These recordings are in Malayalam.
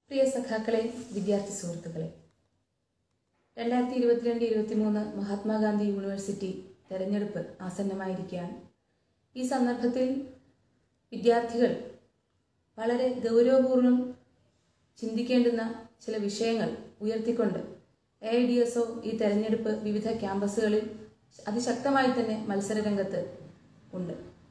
പ്രിയ സഖാക്കളെ വിദ്യാർത്ഥി സുഹൃത്തുക്കളെ രണ്ടായിരത്തി ഇരുപത്തിരണ്ട് ഇരുപത്തിമൂന്ന് മഹാത്മാഗാന്ധി യൂണിവേഴ്സിറ്റി തെരഞ്ഞെടുപ്പ് ആസന്നമായിരിക്കുകയാണ് ഈ സന്ദർഭത്തിൽ വിദ്യാർത്ഥികൾ വളരെ ഗൗരവപൂർവ്വം ചിന്തിക്കേണ്ടുന്ന ചില വിഷയങ്ങൾ ഉയർത്തിക്കൊണ്ട് A I D S O ഈ തെരഞ്ഞെടുപ്പ് വിവിധ ക്യാമ്പസുകളിൽ അതിശക്തമായി തന്നെ മത്സര രംഗത്ത് ഉണ്ട്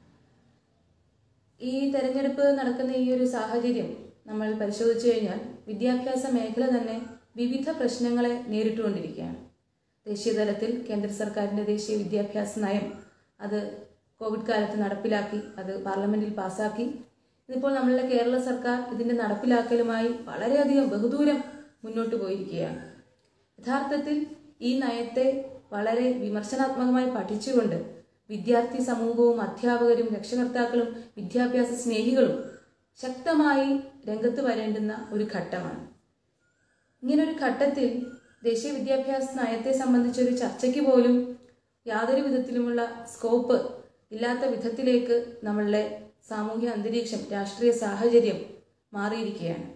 ഈ തെരഞ്ഞെടുപ്പ് നടക്കുന്ന ഈ ഒരു സാഹചര്യം നമ്മൾ പരിശോധിച്ചു കഴിഞ്ഞാൽ വിദ്യാഭ്യാസ മേഖല തന്നെ വിവിധ പ്രശ്നങ്ങളെ നേരിട്ടുകൊണ്ടിരിക്കുകയാണ് ദേശീയ തലത്തിൽ കേന്ദ്ര സർക്കാരിൻ്റെ ദേശീയ വിദ്യാഭ്യാസ നയം അത് കോവിഡ് കാലത്ത് നടപ്പിലാക്കി അത് പാർലമെന്റിൽ പാസാക്കി ഇതിപ്പോൾ നമ്മളുടെ കേരള സർക്കാർ ഇതിന്റെ നടപ്പിലാക്കലുമായി വളരെയധികം ബഹുദൂരം മുന്നോട്ട് പോയിരിക്കുകയാണ് യഥാർത്ഥത്തിൽ ഈ നയത്തെ വളരെ വിമർശനാത്മകമായി പഠിച്ചുകൊണ്ട് വിദ്യാർത്ഥി സമൂഹവും അധ്യാപകരും രക്ഷകർത്താക്കളും വിദ്യാഭ്യാസ സ്നേഹികളും ശക്തമായി രംഗത്ത് വരേണ്ടുന്ന ഒരു ഘട്ടമാണ് ഇങ്ങനൊരു ഘട്ടത്തിൽ ദേശീയ വിദ്യാഭ്യാസ നയത്തെ സംബന്ധിച്ച ഒരു ചർച്ചയ്ക്ക് പോലും യാതൊരു വിധത്തിലുമുള്ള സ്കോപ്പ് ഇല്ലാത്ത വിധത്തിലേക്ക് നമ്മളുടെ സാമൂഹ്യ അന്തരീക്ഷം രാഷ്ട്രീയ സാഹചര്യം മാറിയിരിക്കുകയാണ്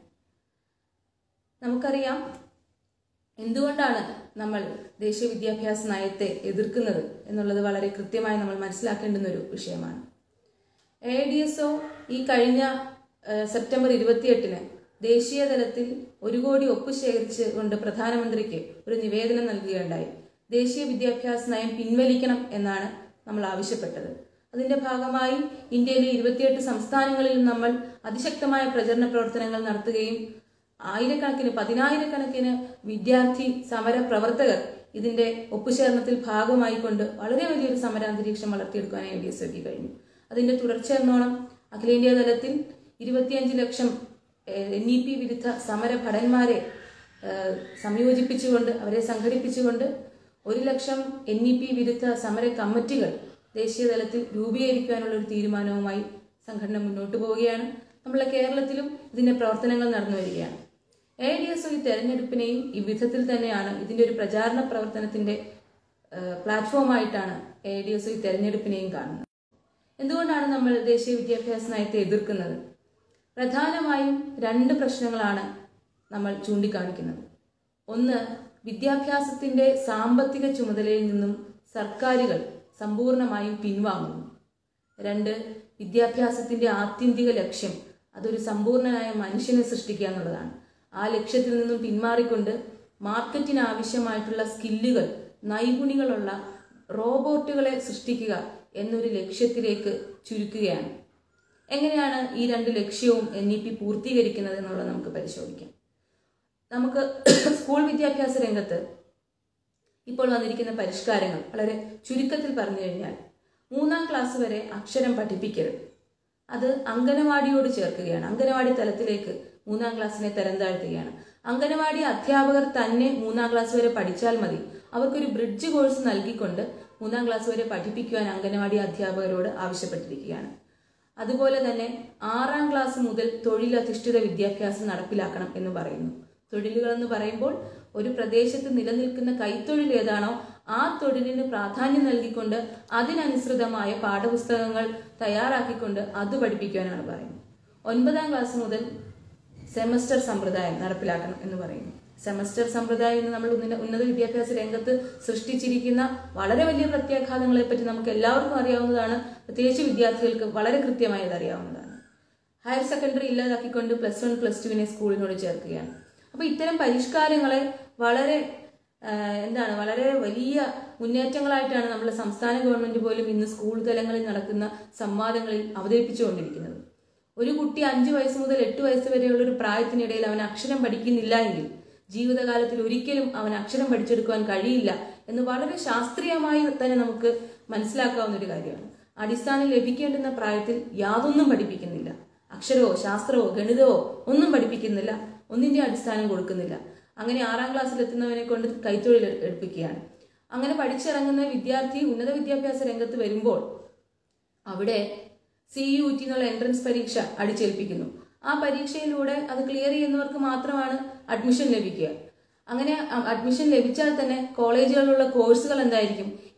നമുക്കറിയാം എന്തുകൊണ്ടാണ് നമ്മൾ ദേശീയ വിദ്യാഭ്യാസ നയത്തെ എതിർക്കുന്നത് എന്നുള്ളത് വളരെ കൃത്യമായി നമ്മൾ മനസ്സിലാക്കേണ്ടുന്ന ഒരു വിഷയമാണ് എ ഡി എസ് ഒ ഈ കഴിഞ്ഞ ഏഹ്, സെപ്റ്റംബർ ഇരുപത്തിയെട്ടിന് ദേശീയ തലത്തിൽ ഒരു കോടി ഒപ്പ് ശേഖരിച്ച് കൊണ്ട് പ്രധാനമന്ത്രിക്ക് ഒരു നിവേദനം നൽകുകയുണ്ടായി ദേശീയ വിദ്യാഭ്യാസ നയം പിൻവലിക്കണം എന്നാണ് നമ്മൾ ആവശ്യപ്പെട്ടത് അതിന്റെ ഭാഗമായി ഇന്ത്യയിലെ ഇരുപത്തിയെട്ട് സംസ്ഥാനങ്ങളിൽ നമ്മൾ അതിശക്തമായ പ്രചരണ പ്രവർത്തനങ്ങൾ നടത്തുകയും ആയിരക്കണക്കിന് പതിനായിരക്കണക്കിന് വിദ്യാർത്ഥി സമര പ്രവർത്തകർ ഇതിന്റെ ഒപ്പുചേർന്നത്തിൽ ഭാഗമായിക്കൊണ്ട് വളരെ വലിയൊരു സമരാന്തരീക്ഷം വളർത്തിയെടുക്കാൻ എ ഡി എസ് ഒക്ക് കഴിഞ്ഞു അതിന്റെ തുടർച്ച എന്നോണം അഖിലേന്ത്യാ തലത്തിൽ ഇരുപത്തിയഞ്ച് ലക്ഷം എൻ ഇ പി വിരുദ്ധ സമര ഭടന്മാരെ ഏഹ്, സംയോജിപ്പിച്ചുകൊണ്ട് അവരെ സംഘടിപ്പിച്ചുകൊണ്ട് ഒരു ലക്ഷം എൻ ഇ പി വിരുദ്ധ സമര കമ്മിറ്റികൾ ദേശീയ തലത്തിൽ രൂപീകരിക്കാനുള്ള ഒരു തീരുമാനവുമായി സംഘടന മുന്നോട്ട് പോവുകയാണ് നമ്മളെ കേരളത്തിലും ഇതിന്റെ പ്രവർത്തനങ്ങൾ നടന്നു വരികയാണ് എ ഡി എസ് ഈ തെരഞ്ഞെടുപ്പിനെയും ഈ വിധത്തിൽ തന്നെയാണ് ഇതിന്റെ ഒരു പ്രചാരണ പ്രവർത്തനത്തിന്റെ ഏഹ്, പ്ലാറ്റ്ഫോമായിട്ടാണ് എ ഡി എസ് ഈ തെരഞ്ഞെടുപ്പിനെയും കാണുന്നത് എന്തുകൊണ്ടാണ് നമ്മൾ ദേശീയ വിദ്യാഭ്യാസ നയത്തെ എതിർക്കുന്നത് പ്രധാനമായും രണ്ട് പ്രശ്നങ്ങളാണ് നമ്മൾ ചൂണ്ടിക്കാണിക്കുന്നത് ഒന്ന് വിദ്യാഭ്യാസത്തിന്റെ സാമ്പത്തിക ചുമതലയിൽ നിന്നും സർക്കാരുകൾ സമ്പൂർണമായും പിൻവാങ്ങുന്നു രണ്ട് വിദ്യാഭ്യാസത്തിന്റെ ആത്യന്തിക ലക്ഷ്യം അതൊരു സമ്പൂർണനായ മനുഷ്യനെ സൃഷ്ടിക്കുക എന്നുള്ളതാണ് ആ ലക്ഷ്യത്തിൽ നിന്നും പിന്മാറിക്കൊണ്ട് മാർക്കറ്റിന് ആവശ്യമായിട്ടുള്ള സ്കില്ലുകൾ നൈപുണികളുള്ള റോബോട്ടുകളെ സൃഷ്ടിക്കുക എന്നൊരു ലക്ഷ്യത്തിലേക്ക് ചുരുക്കുകയാണ് എങ്ങനെയാണ് ഈ രണ്ട് ലക്ഷ്യവും എൻ ഇ പി പൂർത്തീകരിക്കുന്നത് എന്നുള്ളത് നമുക്ക് പരിശോധിക്കാം നമുക്ക് സ്കൂൾ വിദ്യാഭ്യാസ രംഗത്ത് ഇപ്പോൾ വന്നിരിക്കുന്ന പരിഷ്കാരങ്ങൾ വളരെ ചുരുക്കത്തിൽ പറഞ്ഞു കഴിഞ്ഞാൽ മൂന്നാം ക്ലാസ് വരെ അക്ഷരം പഠിപ്പിക്കരുത് അത് അംഗനവാടിയോട് ചേർക്കുകയാണ് അംഗനവാടി തലത്തിലേക്ക് മൂന്നാം ക്ലാസ്സിനെ തരം താഴ്ത്തുകയാണ് അംഗനവാടി അധ്യാപകർ തന്നെ മൂന്നാം ക്ലാസ് വരെ പഠിച്ചാൽ മതി അവർക്കൊരു ബ്രിഡ്ജ് കോഴ്സ് നൽകിക്കൊണ്ട് മൂന്നാം ക്ലാസ് വരെ പഠിപ്പിക്കുവാൻ അംഗനവാടി അധ്യാപകരോട് ആവശ്യപ്പെട്ടിരിക്കുകയാണ് അതുപോലെ തന്നെ ആറാം ക്ലാസ് മുതൽ തൊഴിലധിഷ്ഠിത വിദ്യാഭ്യാസം നടപ്പിലാക്കണം എന്ന് പറയുന്നു തൊഴിലുകൾ എന്ന് പറയുമ്പോൾ ഒരു പ്രദേശത്ത് നിലനിൽക്കുന്ന കൈത്തൊഴിൽ ഏതാണോ ആ തൊഴിലിന് പ്രാധാന്യം നൽകിക്കൊണ്ട് അതിനനുസൃതമായ പാഠപുസ്തകങ്ങൾ തയ്യാറാക്കിക്കൊണ്ട് അത് പഠിപ്പിക്കുവാനാണ് പറയുന്നത് ഒൻപതാം ക്ലാസ് മുതൽ സെമസ്റ്റർ സമ്പ്രദായം നടപ്പിലാക്കണം എന്ന് പറയുന്നു സെമസ്റ്റർ സമ്പ്രദായം എന്ന് നമ്മൾ ഉന്നത ഉന്നത വിദ്യാഭ്യാസ രംഗത്ത് സൃഷ്ടിച്ചിരിക്കുന്ന വളരെ വലിയ പ്രത്യാഘാതങ്ങളെ പറ്റി നമുക്ക് എല്ലാവർക്കും അറിയാവുന്നതാണ് പ്രത്യേകിച്ച് വിദ്യാർത്ഥികൾക്ക് വളരെ കൃത്യമായി അത് അറിയാവുന്നതാണ് ഹയർ സെക്കൻഡറി ഇല്ലാതാക്കിക്കൊണ്ട് പ്ലസ് വൺ പ്ലസ് ടുവിനെ സ്കൂളിനോട് ചേർക്കുകയാണ് അപ്പോൾ ഇത്തരം പരിഷ്കാരങ്ങളെ വളരെ ആ, എന്താണ് വളരെ വലിയ മുന്നേറ്റങ്ങളായിട്ടാണ് നമ്മുടെ സംസ്ഥാന ഗവൺമെന്റ് പോലും ഇന്ന് സ്കൂൾ തലങ്ങളിൽ നടക്കുന്ന സംവാദങ്ങളിൽ അവതരിപ്പിച്ചുകൊണ്ടിരിക്കുന്നത് ഒരു കുട്ടി അഞ്ച് വയസ്സ് മുതൽ എട്ട് വയസ്സ് വരെയുള്ള ഒരു പ്രായത്തിനിടയിൽ അവൻ അക്ഷരം പഠിക്കുന്നില്ല എങ്കിൽ ജീവിതകാലത്തിൽ ഒരിക്കലും അവൻ അക്ഷരം പഠിച്ചെടുക്കുവാൻ കഴിയില്ല എന്ന് വളരെ ശാസ്ത്രീയമായി തന്നെ നമുക്ക് മനസ്സിലാക്കാവുന്ന ഒരു കാര്യമാണ് അടിസ്ഥാനം ലഭിക്കേണ്ടുന്ന പ്രായത്തിൽ യാതൊന്നും പഠിപ്പിക്കുന്നില്ല അക്ഷരമോ ശാസ്ത്രമോ ഗണിതമോ ഒന്നും പഠിപ്പിക്കുന്നില്ല ഒന്നിന്റെ അടിസ്ഥാനം കൊടുക്കുന്നില്ല അങ്ങനെ ആറാം ക്ലാസ്സിൽ എത്തുന്നവനെ കൊണ്ട് കൈത്തൊഴിൽ എടുപ്പിക്കുകയാണ് അങ്ങനെ പഠിച്ചിറങ്ങുന്ന വിദ്യാർത്ഥി ഉന്നത വിദ്യാഭ്യാസ രംഗത്ത് വരുമ്പോൾ അവിടെ സി യു ടി എന്നുള്ള എൻട്രൻസ് പരീക്ഷ അടിച്ചേൽപ്പിക്കുന്നു ആ പരീക്ഷയിലൂടെ അത് ക്ലിയർ ചെയ്യുന്നവർക്ക് മാത്രമാണ് അഡ്മിഷൻ ലഭിക്കുക അങ്ങനെ അ- അഡ്മിഷൻ ലഭിച്ചാൽ തന്നെ കോളേജുകളിലുള്ള കോഴ്സുകൾ എന്തായിരിക്കും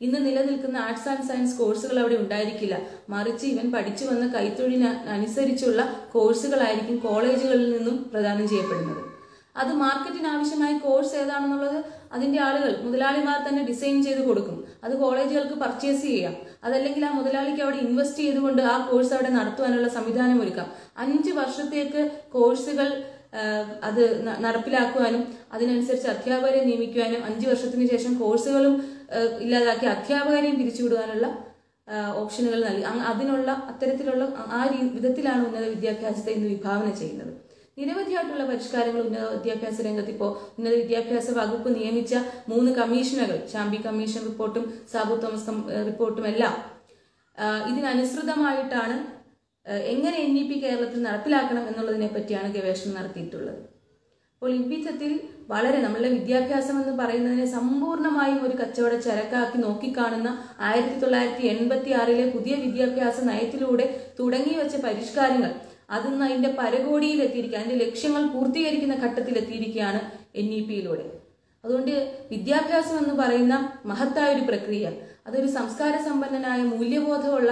ഇന്ന് നിലനിൽക്കുന്ന ആർട്സ് ആൻഡ് സയൻസ് കോഴ്സുകൾ അവിടെ ഉണ്ടായിരിക്കില്ല മറിച്ച് ഇവൻ പഠിച്ചു വന്ന കൈത്തൊഴിലിന് അനുസരിച്ചുള്ള കോഴ്സുകളായിരിക്കും കോളേജുകളിൽ നിന്നും പ്രദാനം ചെയ്യപ്പെടുന്നത് അത് മാർക്കറ്റിന് ആവശ്യമായ കോഴ്സ് ഏതാണെന്നുള്ളത് അതിന്റെ ആളുകൾ മുതലാളിമാർ തന്നെ ഡിസൈൻ ചെയ്ത് കൊടുക്കും അത് കോളേജുകൾക്ക് പർച്ചേസ് ചെയ്യാം അതല്ലെങ്കിൽ ആ മുതലാളിക്ക് അവിടെ ഇൻവെസ്റ്റ് ചെയ്തുകൊണ്ട് ആ കോഴ്സ് അവിടെ നടത്തുവാനുള്ള സംവിധാനം ഒരുക്കാം അഞ്ച് വർഷത്തേക്ക് കോഴ്സുകൾ ആഹ്, അത് ന- നടപ്പിലാക്കുവാനും അതിനനുസരിച്ച് അധ്യാപകരെ നിയമിക്കുവാനും അഞ്ച് വർഷത്തിന് ശേഷം കോഴ്സുകളും ആഹ്, ഇല്ലാതാക്കി അധ്യാപകരെയും പിരിച്ചുവിടുവാനുള്ള ആഹ്, ഓപ്ഷനുകൾ നൽകി അങ് അതിനുള്ള അത്തരത്തിലുള്ള ആ രീ- വിധത്തിലാണ് ഉന്നത വിദ്യാഭ്യാസത്തെ ഇന്ന് വിഭാവന ചെയ്യുന്നത് നിരവധിയായിട്ടുള്ള പരിഷ്കാരങ്ങൾ ഉന്നത വിദ്യാഭ്യാസ രംഗത്ത് ഇപ്പോൾ ഉന്നത വിദ്യാഭ്യാസ വകുപ്പ് നിയമിച്ച മൂന്ന് കമ്മീഷനുകൾ ഷാംബി കമ്മീഷൻ റിപ്പോർട്ടും സാബു തോമസ് കം- ഏഹ് റിപ്പോർട്ടും എല്ലാം ആഹ് ഇതിനനുസൃതമായിട്ടാണ് ആഹ് എങ്ങനെ എൻ ഇ പി കേരളത്തിൽ നടപ്പിലാക്കണം എന്നുള്ളതിനെ പറ്റിയാണ് ഗവേഷണം നടത്തിയിട്ടുള്ളത് അപ്പോൾ ഇவ்விധത്തിൽ വളരെ നമ്മളുടെ വിദ്യാഭ്യാസം എന്ന് പറയുന്നതിനെ സമ്പൂർണ്ണമായും ഒരു കച്ചവട ചരക്കാക്കി നോക്കിക്കാണുന്ന ആയിരത്തി തൊള്ളായിരത്തി എൺപത്തി ആറിലെ പുതിയ വിദ്യാഭ്യാസ നയത്തിലൂടെ തുടങ്ങി വെച്ച പരിഷ്കാരങ്ങൾ അതിന്ന് അതിന്റെ പരകോടിയിൽ എത്തിയിരിക്കുക അതിന്റെ ലക്ഷ്യങ്ങൾ പൂർത്തീകരിക്കുന്ന ഘട്ടത്തിൽ എത്തിയിരിക്കുകയാണ് എൻ ഇ പിയിലൂടെ അതുകൊണ്ട് വിദ്യാഭ്യാസം എന്ന് പറയുന്ന മഹത്തായ ഒരു പ്രക്രിയ അതൊരു സംസ്കാര സമ്പന്നനായ മൂല്യബോധമുള്ള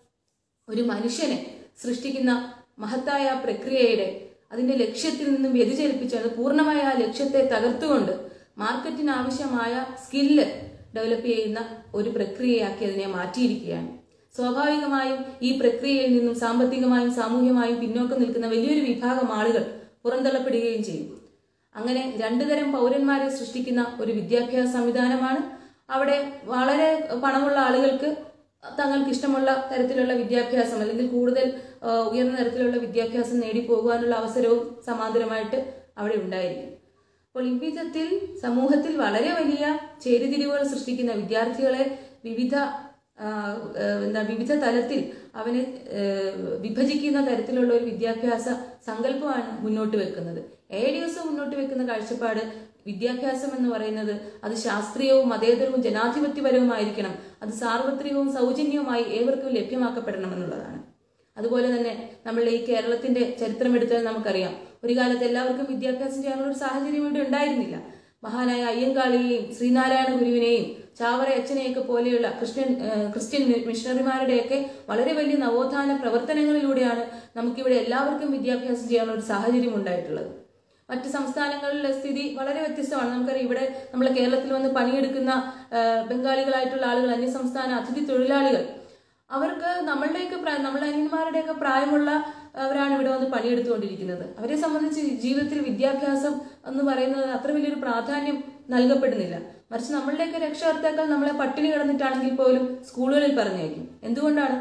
ഒരു മനുഷ്യനെ സൃഷ്ടിക്കുന്ന മഹത്തായ ആ പ്രക്രിയയുടെ അതിന്റെ ലക്ഷ്യത്തിൽ നിന്നും വ്യതിചലിപ്പിച്ച് അത് പൂർണ്ണമായ ആ ലക്ഷ്യത്തെ തകർത്തുകൊണ്ട് മാർക്കറ്റിന് ആവശ്യമായ സ്കില്ല് ഡെവലപ്പ് ചെയ്യുന്ന ഒരു പ്രക്രിയയാക്കി അതിനെ മാറ്റിയിരിക്കുകയാണ് സ്വാഭാവികമായും ഈ പ്രക്രിയയിൽ നിന്നും സാമ്പത്തികമായും സാമൂഹ്യമായും പിന്നോക്കം നിൽക്കുന്ന വലിയൊരു വിഭാഗം ആളുകൾ പുറന്തള്ളപ്പെടുകയും ചെയ്യും അങ്ങനെ രണ്ടു തരം പൗരന്മാരെ സൃഷ്ടിക്കുന്ന ഒരു വിദ്യാഭ്യാസ സംവിധാനമാണ് അവിടെ വളരെ പണമുള്ള ആളുകൾക്ക് തങ്ങൾക്ക് ഇഷ്ടമുള്ള തരത്തിലുള്ള വിദ്യാഭ്യാസം അല്ലെങ്കിൽ കൂടുതൽ ആ, ഉയർന്ന തരത്തിലുള്ള വിദ്യാഭ്യാസം നേടി പോകുവാനുള്ള അവസരവും സമാന്തരമായിട്ട് അവിടെ ഉണ്ടായിരിക്കും അപ്പോൾ ഇவ்விധത്തിൽ സമൂഹത്തിൽ വളരെ വലിയ ചേരിതിരിവുകൾ സൃഷ്ടിക്കുന്ന വിദ്യാർത്ഥികളെ വിവിധ ആ, ആ, എന്താ വിവിധ തലത്തിൽ അവനെ ആ, വിഭജിക്കുന്ന തരത്തിലുള്ള ഒരു വിദ്യാഭ്യാസ സങ്കല്പമാണ് മുന്നോട്ട് വെക്കുന്നത് എ ഡി എസ് മുന്നോട്ട് വെക്കുന്ന കാഴ്ചപ്പാട് വിദ്യാഭ്യാസം എന്ന് പറയുന്നത് അത് ശാസ്ത്രീയവും മതേതരവും ജനാധിപത്യപരവുമായിരിക്കണം അത് സാർവത്രികവും സൗജന്യവുമായി ഏവർക്കും ലഭ്യമാക്കപ്പെടണം എന്നുള്ളതാണ് അതുപോലെ തന്നെ നമ്മളുടെ ഈ കേരളത്തിന്റെ ചരിത്രം എടുത്താൽ നമുക്കറിയാം ഒരു കാലത്ത് എല്ലാവർക്കും വിദ്യാഭ്യാസം ചെയ്യാനുള്ള ഒരു സാഹചര്യം ഇവിടെ ഉണ്ടായിരുന്നില്ല മഹാനായ അയ്യങ്കാളിയെയും ശ്രീനാരായണ ഗുരുവിനെയും ചാവറ അച്ഛനെയൊക്കെ പോലെയുള്ള ക്രിസ്ത്യൻ ഏഹ് ക്രിസ്ത്യൻ മിഷണറിമാരുടെയൊക്കെ വളരെ വലിയ നവോത്ഥാന പ്രവർത്തനങ്ങളിലൂടെയാണ് നമുക്കിവിടെ എല്ലാവർക്കും വിദ്യാഭ്യാസം ചെയ്യാനുള്ള ഒരു സാഹചര്യം ഉണ്ടായിട്ടുള്ളത് മറ്റ് സംസ്ഥാനങ്ങളിലെ സ്ഥിതി വളരെ വ്യത്യസ്തമാണ് നമുക്കറിയാം ഇവിടെ നമ്മളെ കേരളത്തിൽ വന്ന് പണിയെടുക്കുന്ന ആ, ബംഗാളികളായിട്ടുള്ള ആളുകൾ അന്യസംസ്ഥാന അതിഥി തൊഴിലാളികൾ അവർക്ക് നമ്മളുടെയൊക്കെ പ്രായം നമ്മളെ അനിയന്മാരുടെയൊക്കെ പ്രായമുള്ള അവരാണ് ഇവിടെ വന്ന് പണിയെടുത്തുകൊണ്ടിരിക്കുന്നത് അവരെ സംബന്ധിച്ച് ജീവിതത്തിൽ വിദ്യാഭ്യാസം എന്ന് പറയുന്നത് അത്ര വലിയൊരു പ്രാധാന്യം നൽകപ്പെടുന്നില്ല മറിച്ച് നമ്മളുടെയൊക്കെ രക്ഷകർത്താക്കൾ നമ്മളെ പട്ടിണി കിടന്നിട്ടാണെങ്കിൽ പോലും സ്കൂളുകളിൽ പറഞ്ഞയക്കും എന്തുകൊണ്ടാണ്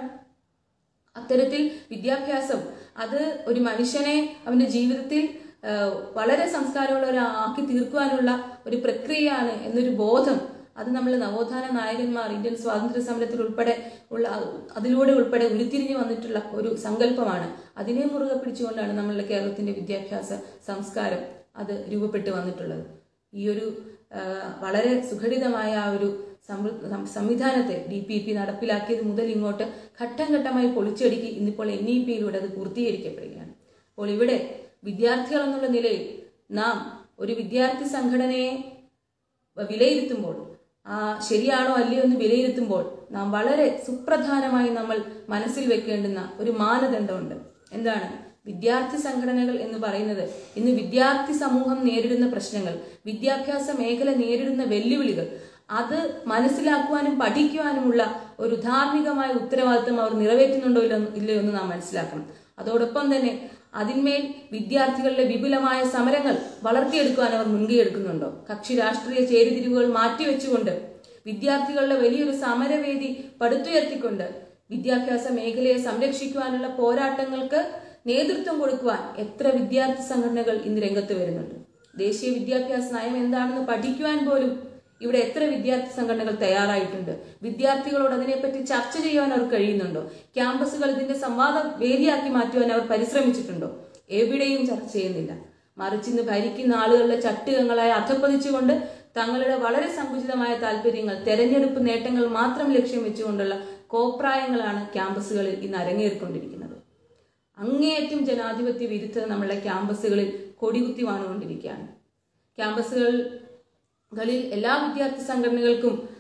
അത്തരത്തിൽ വിദ്യാഭ്യാസം അത് ഒരു മനുഷ്യനെ അവന്റെ ജീവിതത്തിൽ ആ, വളരെ സംസ്കാരമുള്ള ഒരു ആക്കി തീർക്കുവാനുള്ള ഒരു പ്രക്രിയയാണ് എന്നൊരു ബോധം അത് നമ്മൾ നവോത്ഥാന നായകന്മാർ ഇന്ത്യൻ സ്വാതന്ത്ര്യ സമരത്തിൽ ഉൾപ്പെടെ ഉള്ള അതിലൂടെ ഉൾപ്പെടെ ഉരുത്തിരിഞ്ഞു വന്നിട്ടുള്ള ഒരു സങ്കല്പമാണ് അതിനെ മുറുകെ പിടിച്ചുകൊണ്ടാണ് നമ്മളുടെ കേരളത്തിന്റെ വിദ്യാഭ്യാസ സംസ്കാരം അത് രൂപപ്പെട്ടു വന്നിട്ടുള്ളത് ഈ ഒരു ആ, വളരെ സുഘടിതമായ ആ ഒരു സമൃ- സം- സംവിധാനത്തെ ഡി പി പി നടപ്പിലാക്കിയത് മുതൽ ഇങ്ങോട്ട് ഘട്ടം ഘട്ടമായി പൊളിച്ചടുക്കി ഇന്നിപ്പോൾ എൻ ഇ പിയിലൂടെ അത് പൂർത്തീകരിക്കപ്പെടുകയാണ് അപ്പോൾ ഇവിടെ വിദ്യാർത്ഥികൾ എന്നുള്ള നിലയിൽ നാം ഒരു വിദ്യാർത്ഥി സംഘടനയെ വിലയിരുത്തുമ്പോൾ ആ ശരിയാണോ അല്ലയോ എന്ന് വിലയിരുത്തുമ്പോൾ നാം വളരെ സുപ്രധാനമായി നമ്മൾ മനസ്സിൽ വെക്കേണ്ടുന്ന ഒരു മാനദണ്ഡമുണ്ട് എന്താണ് വിദ്യാർത്ഥി സംഘടനകൾ എന്ന് പറയുന്നത് ഇന്ന് വിദ്യാർത്ഥി സമൂഹം നേരിടുന്ന പ്രശ്നങ്ങൾ വിദ്യാഭ്യാസ മേഖല നേരിടുന്ന വെല്ലുവിളികൾ അത് മനസ്സിലാക്കുവാനും പഠിക്കുവാനുമുള്ള ഒരു ധാർമ്മികമായ ഉത്തരവാദിത്വം അവർ നിറവേറ്റുന്നുണ്ടോ ഇല്ലോ- ഇല്ലയോ എന്ന് നാം മനസ്സിലാക്കണം അതോടൊപ്പം തന്നെ അതിന്മേൽ വിദ്യാർത്ഥികളുടെ വിപുലമായ സമരങ്ങൾ വളർത്തിയെടുക്കുവാൻ അവർ മുൻകൈ എടുക്കുന്നുണ്ടോ കക്ഷി രാഷ്ട്രീയ ചേരിതിരിവുകൾ മാറ്റിവെച്ചുകൊണ്ട് വിദ്യാർത്ഥികളുടെ വലിയൊരു സമരവേദി പടുത്തുയർത്തിക്കൊണ്ട് വിദ്യാഭ്യാസ മേഖലയെ സംരക്ഷിക്കുവാനുള്ള പോരാട്ടങ്ങൾക്ക് നേതൃത്വം കൊടുക്കുവാൻ എത്ര വിദ്യാർത്ഥി സംഘടനകൾ ഇന്ന് രംഗത്ത് വരുന്നുണ്ട് ദേശീയ വിദ്യാഭ്യാസ നയം എന്താണെന്ന് പഠിക്കുവാൻ പോലും ഇവിടെ എത്ര വിദ്യാർത്ഥി സംഘടനകൾ തയ്യാറായിട്ടുണ്ട് വിദ്യാർത്ഥികളോട് അതിനെപ്പറ്റി ചർച്ച ചെയ്യുവാൻ അവർ കഴിയുന്നുണ്ടോ ക്യാമ്പസുകൾ ഇതിന്റെ സംവാദ വേദിയാക്കി മാറ്റുവാൻ അവർ പരിശ്രമിച്ചിട്ടുണ്ടോ എവിടെയും ചർച്ച ചെയ്യുന്നില്ല മറിച്ച് ഇന്ന് ഭരിക്കുന്ന ആളുകളുടെ ചട്ടുകങ്ങളായി അധപ്പതിച്ചുകൊണ്ട് തങ്ങളുടെ വളരെ സങ്കുചിതമായ താല്പര്യങ്ങൾ തെരഞ്ഞെടുപ്പ് നേട്ടങ്ങൾ മാത്രം ലക്ഷ്യം വെച്ചുകൊണ്ടുള്ള കോപ്രായങ്ങളാണ് ക്യാമ്പസുകളിൽ ഇന്ന് അരങ്ങേറിക്കൊണ്ടിരിക്കുന്നത് അങ്ങേയറ്റം ജനാധിപത്യ വിരുദ്ധത നമ്മളുടെ ക്യാമ്പസുകളിൽ കൊടികുത്തി വാണുകൊണ്ടിരിക്കുകയാണ് ക്യാമ്പസുകളിൽ എല്ലാ വിദ്യാർത്ഥി സംഘടനകൾക്കും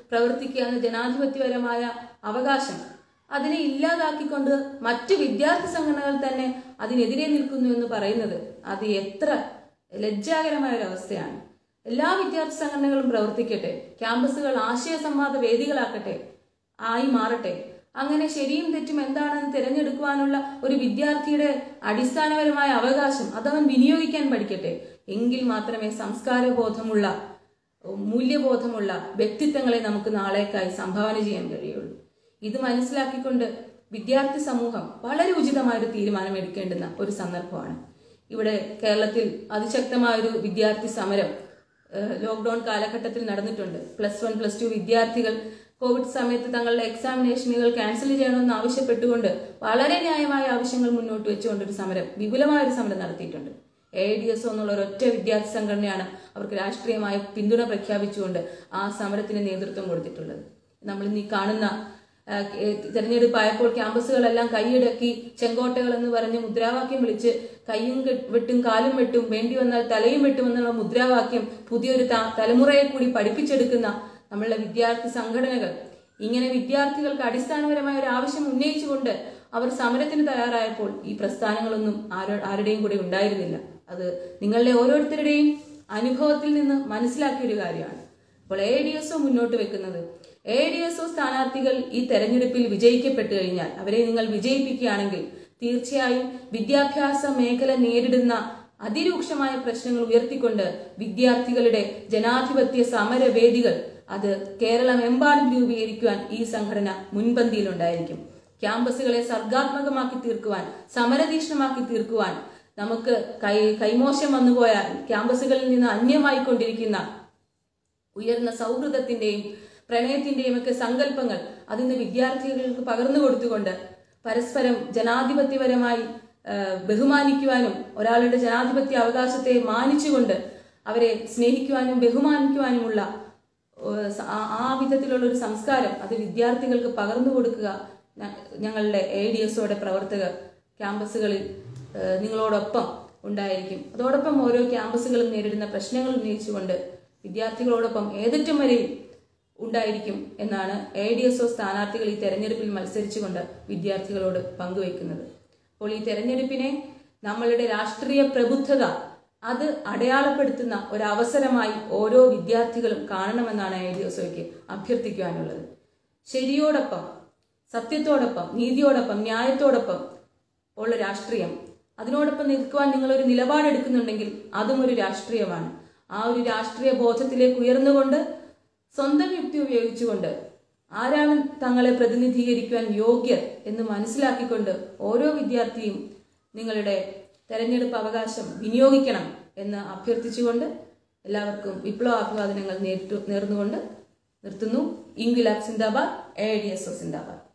പ്രവർത്തിക്കുക എന്ന ജനാധിപത്യപരമായ അവകാശം അതിനെ ഇല്ലാതാക്കിക്കൊണ്ട് മറ്റു വിദ്യാർത്ഥി സംഘടനകൾ തന്നെ അതിനെതിരെ നിൽക്കുന്നു എന്ന് പറയുന്നത് അത് എത്ര ലജ്ജാകരമായ ഒരു അവസ്ഥയാണ് എല്ലാ വിദ്യാർത്ഥി സംഘടനകളും പ്രവർത്തിക്കട്ടെ ക്യാമ്പസുകൾ ആശയ സംവാദ വേദികളാക്കട്ടെ ആയി മാറട്ടെ അങ്ങനെ ശരിയും തെറ്റും എന്താണെന്ന് തിരഞ്ഞെടുക്കുവാനുള്ള ഒരു വിദ്യാർത്ഥിയുടെ അടിസ്ഥാനപരമായ അവകാശം അതവൻ വിനിയോഗിക്കാൻ പഠിക്കട്ടെ എങ്കിൽ മാത്രമേ സംസ്കാരബോധമുള്ള മൂല്യബോധമുള്ള വ്യക്തിത്വങ്ങളെ നമുക്ക് നാളേക്കായി സംഭാവന ചെയ്യാൻ കഴിയുള്ളൂ ഇത് മനസ്സിലാക്കിക്കൊണ്ട് വിദ്യാർത്ഥി സമൂഹം വളരെ ഉചിതമായ ഒരു തീരുമാനം എടുക്കേണ്ടുന്ന ഒരു സന്ദർഭമാണ് ഇവിടെ കേരളത്തിൽ അതിശക്തമായ ഒരു വിദ്യാർത്ഥി സമരം ഏഹ്, ലോക്ക്ഡൌൺ കാലഘട്ടത്തിൽ നടന്നിട്ടുണ്ട് പ്ലസ് വൺ പ്ലസ് ടു വിദ്യാർത്ഥികൾ കോവിഡ് സമയത്ത് തങ്ങളുടെ എക്സാമിനേഷനുകൾ ക്യാൻസൽ ചെയ്യണമെന്ന് ആവശ്യപ്പെട്ടുകൊണ്ട് വളരെ ന്യായമായ ആവശ്യങ്ങൾ മുന്നോട്ട് വെച്ചുകൊണ്ട് ഒരു സമരം വിപുലമായ ഒരു സമരം നടത്തിയിട്ടുണ്ട് എ ഡി എസ് എന്നുള്ള ഒരൊറ്റ വിദ്യാർത്ഥി സംഘടനയാണ് അവർക്ക് രാഷ്ട്രീയമായ പിന്തുണ പ്രഖ്യാപിച്ചുകൊണ്ട് ആ സമരത്തിന് നേതൃത്വം കൊടുത്തിട്ടുള്ളത് നമ്മൾ ഇന്ന് ഈ കാണുന്ന ആ, ഏ, തെരഞ്ഞെടുപ്പായപ്പോൾ ക്യാമ്പസുകളെല്ലാം കൈയടക്കി ചെങ്കോട്ടകൾ എന്ന് പറഞ്ഞ് മുദ്രാവാക്യം വിളിച്ച് കൈയും കെ- വെട്ടും കാലും വെട്ടും വേണ്ടി വന്നാൽ തലയും വെട്ടും എന്നുള്ള മുദ്രാവാക്യം പുതിയൊരു ത- തലമുറയെ കൂടി പഠിപ്പിച്ചെടുക്കുന്ന നമ്മളുടെ വിദ്യാർത്ഥി സംഘടനകൾ ഇങ്ങനെ വിദ്യാർത്ഥികൾക്ക് അടിസ്ഥാനപരമായ ഒരു ആവശ്യം ഉന്നയിച്ചുകൊണ്ട് അവർ സമരത്തിന് തയ്യാറായപ്പോൾ ഈ പ്രസ്ഥാനങ്ങളൊന്നും ആരോ ആരുടെയും കൂടെ ഉണ്ടായിരുന്നില്ല അത് നിങ്ങളുടെ ഓരോരുത്തരുടെയും അനുഭവത്തിൽ നിന്ന് മനസ്സിലാക്കിയ ഒരു കാര്യമാണ് അപ്പോൾ എ ഡി എസ് മുന്നോട്ട് വെക്കുന്നത് എ ഡി എസ് സ്ഥാനാർത്ഥികൾ ഈ തെരഞ്ഞെടുപ്പിൽ വിജയിക്കപ്പെട്ടു കഴിഞ്ഞാൽ അവരെ നിങ്ങൾ വിജയിപ്പിക്കുകയാണെങ്കിൽ തീർച്ചയായും വിദ്യാഭ്യാസ മേഖല നേരിടുന്ന അതിരൂക്ഷമായ പ്രശ്നങ്ങൾ ഉയർത്തിക്കൊണ്ട് വിദ്യാർത്ഥികളുടെ ജനാധിപത്യ സമരവേദികൾ അത് കേരളമെമ്പാടും രൂപീകരിക്കുവാൻ ഈ സംഘടന മുൻപന്തിയിലുണ്ടായിരിക്കും ക്യാമ്പസുകളെ സർഗാത്മകമാക്കി തീർക്കുവാൻ സമരതീക്ഷ്ണമാക്കി തീർക്കുവാൻ നമുക്ക് കൈ കൈമോശം വന്നുപോയ ക്യാമ്പസുകളിൽ നിന്ന് അന്യമായിക്കൊണ്ടിരിക്കുന്ന ഉയർന്ന സൗഹൃദത്തിന്റെയും പ്രണയത്തിന്റെയും ഒക്കെ സങ്കല്പങ്ങൾ അതിന്ന് വിദ്യാർത്ഥികൾക്ക് പകർന്നു കൊടുത്തുകൊണ്ട് പരസ്പരം ജനാധിപത്യപരമായി ആ, ബഹുമാനിക്കുവാനും ഒരാളുടെ ജനാധിപത്യ അവകാശത്തെ മാനിച്ചുകൊണ്ട് അവരെ സ്നേഹിക്കുവാനും ബഹുമാനിക്കുവാനുമുള്ള ഏ, സ- ആ- ആ വിധത്തിലുള്ള ഒരു സംസ്കാരം അത് വിദ്യാർത്ഥികൾക്ക് പകർന്നു കൊടുക്കുക ഞ- ഞങ്ങളുടെ എ ഡി എസോടെ പ്രവർത്തകർ ക്യാമ്പസുകളിൽ ഏ, നിങ്ങളോടൊപ്പം ഉണ്ടായിരിക്കും അതോടൊപ്പം ഓരോ ക്യാമ്പസുകളും നേരിടുന്ന പ്രശ്നങ്ങൾ ഉന്നയിച്ചുകൊണ്ട് വിദ്യാർത്ഥികളോടൊപ്പം ഏതറ്റം വരെയും ഉണ്ടായിരിക്കും എന്നാണ് എ ഡി എസ് ഒ സ്ഥാനാർത്ഥികൾ ഈ തെരഞ്ഞെടുപ്പിൽ മത്സരിച്ചുകൊണ്ട് വിദ്യാർത്ഥികളോട് പങ്കുവയ്ക്കുന്നത് അപ്പോൾ ഈ തെരഞ്ഞെടുപ്പിനെ നമ്മളുടെ രാഷ്ട്രീയ പ്രബുദ്ധത അത് അടയാളപ്പെടുത്തുന്ന ഒരു അവസരമായി ഓരോ വിദ്യാർത്ഥികളും കാണണമെന്നാണ് എ ഡി എസ് ഒയ്ക്ക് അഭ്യർത്ഥിക്കുവാനുള്ളത് ശരിയോടൊപ്പം സത്യത്തോടൊപ്പം നീതിയോടൊപ്പം ന്യായത്തോടൊപ്പം ഉള്ള രാഷ്ട്രീയം അതിനോടൊപ്പം നിൽക്കുവാൻ നിങ്ങളൊരു നിലപാടെടുക്കുന്നുണ്ടെങ്കിൽ അതും ഒരു രാഷ്ട്രീയമാണ് ആ ഒരു രാഷ്ട്രീയ ബോധത്തിലേക്ക് ഉയർന്നുകൊണ്ട് സ്വന്തം യുക്തി ഉപയോഗിച്ചുകൊണ്ട് ആരാണ് തങ്ങളെ പ്രതിനിധീകരിക്കുവാൻ യോഗ്യർ എന്ന് മനസ്സിലാക്കിക്കൊണ്ട് ഓരോ വിദ്യാർത്ഥിയും നിങ്ങളുടെ തെരഞ്ഞെടുപ്പ് അവകാശം വിനിയോഗിക്കണം എന്ന് അഭ്യർത്ഥിച്ചുകൊണ്ട് എല്ലാവർക്കും വിപ്ലവാഭിവാദനങ്ങൾ നേരിട്ടു നേർന്നുകൊണ്ട് നിർത്തുന്നു ഇംഗുലാബ് സിന്ദാബാദ് A D S O Zindabad